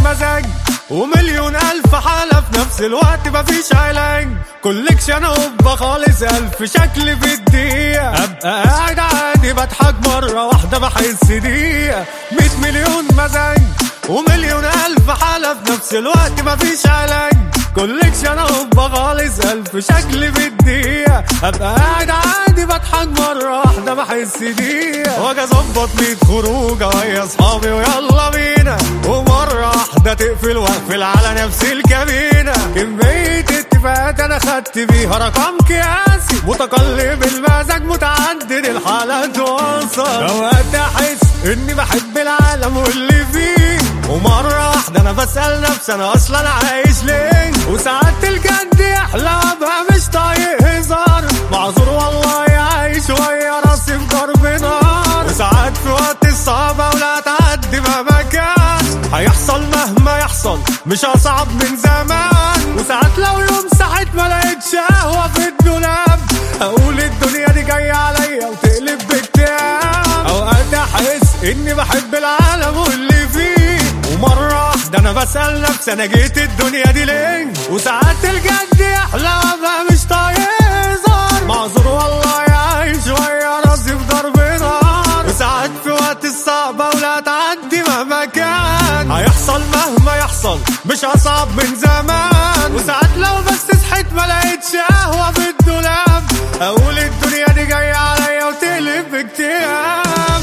مزاج ومليون ألف حالة في نفس الوقت مفيش علاج كوليكشن هوبا خالص ألف شكل في الدقيقة أبقى قاعد عادي بضحك مرة واحدة بحس دقيقة مية مليون مزاج ومليون ألف حالة في نفس الوقت مفيش علاج كوليكشن هوبا خالص ألف شكل في الدقيقة أبقى قاعد عادي بضحك مرة واحدة بحس دقيقة واجي أظبط مية خروجة ويا أصحابي ويلا بينا ومرة واحدة تقفل واقفل على نفس الكابينة كمية اتفاقات أنا خدت بيها رقم قياسي متقلب المزاج متعدد الحالات وصل أوقات أحس إني بحب العالم واللي فيه ومرة واحدة أنا بسأل نفسي أنا أصلا عايش ليه وساعات الجد يحلى أبقى مش طايق هزار معذور والله عايش ويا راسي في ضرب نار وساعات في وقت الصعبة ولا تعدي مهما كان هيحصل مهما يحصل مش أصعب من زمان وساعات لو يوم صحيت ما لقيتش قهوة في الدولاب أقول الدنيا دي جاية عليا وتقلب باكتئاب أوقات أحس إني بحب العالم واللي فيه ومرة واحدة أنا بسأل نفسي أنا جيت الدنيا دي ليه وساعات الجد يحلى بقى مش طايق هزار معذور والله عايش ويا راسي في ضرب نار وساعات في وقت الصعبة ولا تعدي مهما كان هيحصل مهما يحصل مش أصعب من زمان وساعات لو بس صحيت ما لقيتش قهوة في الدولاب أقول الدنيا دي جاية عليا وتقلب باكتئاب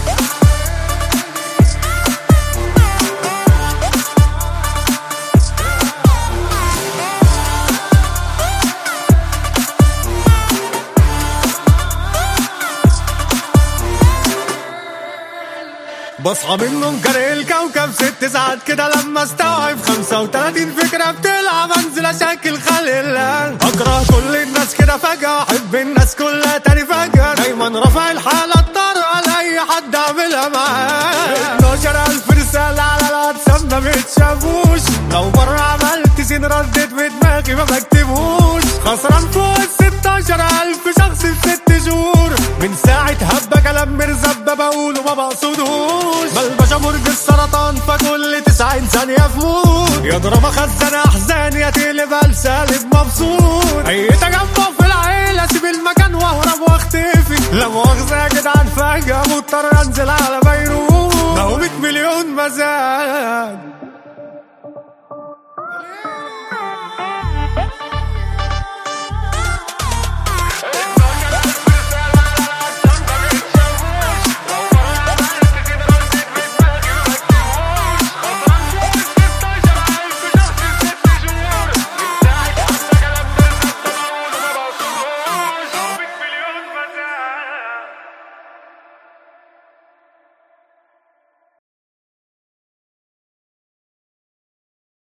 بصحى من النوم كاره الكوكب ست ساعات كده لما استوعب 35 فكرة بتلعب انزل اشكل خلق الله اكره كل الناس كده فجأة احب الناس كلها تاني فجأة دايما رافع الحالة الطارئة لأي حد اعملها معاه 12000 رسالة على الواتساب ما بيتشافوش لو مرة عملت سين ردت في دماغي ما بكتبوش خسران فوق ال 16000 شخص في ست شهور من ساعة هبة كلام مرزبة بقوله ما بقصدهوش بلبشة برج السرطان فكل 90 ثانية في موت يا دراما خزانة أحزان يا تقلب سالب مبسوط أي تجمع